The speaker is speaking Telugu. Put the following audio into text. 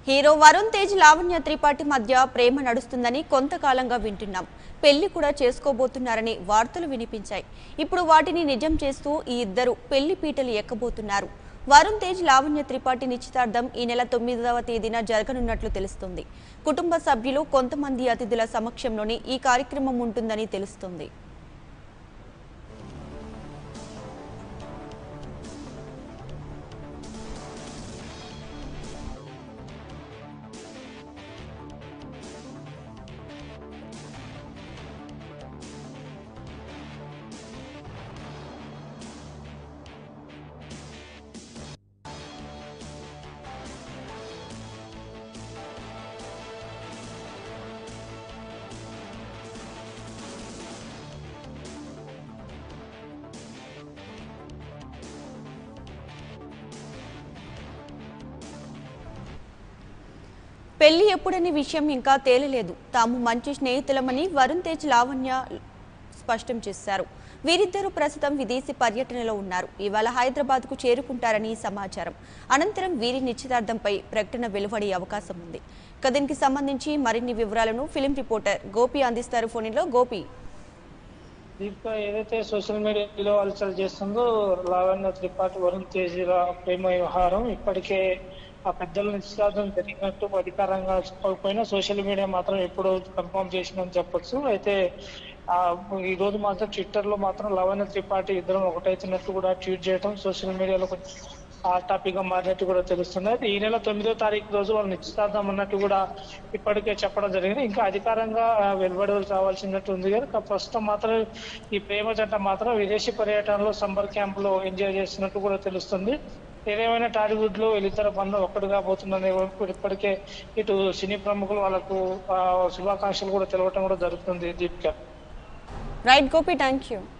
హీరో వరుణ్ తేజ్ లావణ్య త్రిపాఠి మధ్య ప్రేమ నడుస్తుందని కొంతకాలంగా వింటున్నాం పెళ్లి కూడా చేసుకోబోతున్నారని వార్తలు వినిపించాయి ఇప్పుడు వాటిని నిజం చేస్తూ ఈ ఇద్దరు పెళ్లి పీటలు ఎక్కబోతున్నారు వరుణ్ తేజ్ లావణ్య త్రిపాఠి నిశ్చితార్థం ఈ నెల తొమ్మిదవ తేదీన జరగనున్నట్లు తెలుస్తుంది కుటుంబ సభ్యులు కొంతమంది అతిథుల సమక్షంలోనే ఈ కార్యక్రమం ఉంటుందని తెలుస్తుంది పెళ్లి ఎప్పుడనే విషయం ఇంకా తేలలేదు తాము మంచి స్నేహితులమని వరుణ్ తేజ్ లావణ్య స్పష్టం చేశారు వీరిద్దరూ ప్రస్తుతం విదేశీ పర్యటనలో ఉన్నారు ఇవాళ హైదరాబాద్ కు చేరుకుంటారని సమాచారం అనంతరం వీరి నిశ్చితార్థంపై ప్రకటన వెలువడే అవకాశం ఉంది ఇక దీనికి సంబంధించి మరిన్ని వివరాలను ఫిలిం రిపోర్టర్ గోపి అందిస్తారు ఫోన్లో గోపి దీపిక ఏదైతే సోషల్ మీడియాలో అలచల్ చేస్తుందో లావణ్య త్రిపాఠి వరుణ్ తేజీల ప్రేమ వ్యవహారం ఇప్పటికే ఆ పెద్దల నిశ్చితార్థం జరిగినట్టు అధికారంగా చెప్పకపోయినా సోషల్ మీడియా మాత్రం ఎప్పుడో కన్ఫర్మ్ చేసిందని చెప్పొచ్చు అయితే ఆ ఈ రోజు మాత్రం ట్విట్టర్ లో మాత్రం లావణ్య త్రిపాఠి ఇద్దరం ఒకటైతున్నట్టు కూడా ట్వీట్ చేయడం సోషల్ మీడియాలో కొంచెం ఆ టాపిక్ గా మారినట్టు కూడా తెలుస్తుంది అయితే ఈ నెల తొమ్మిదో తారీఖు రోజు వాళ్ళు నిశ్చితార్థం అన్నట్టు కూడా ఇప్పటికే చెప్పడం జరిగింది ఇంకా అధికారంగా ఆ, వెలువడి రావాల్సినట్టు ఉంది కానీ కా- ప్రస్తుతం మాత్రం ఈ ప్రేమ జంట మాత్రం విదేశీ పర్యటనలో సమ్మర్ క్యాంప్ లో ఎంజాయ్ చేస్తున్నట్టు కూడా తెలుస్తుంది ఏదేమైనా టాలీవుడ్ లో వీళ్ళిద్దరు బంధం ఒక్కడుగా పోతుందనే వైపు ఇప్పటికే ఇటు సినీ ప్రముఖులు వాళ్ళకు ఆ, శుభాకాంక్షలు కూడా తెలవటం కూడా జరుగుతుంది Deepika right Gopi thank you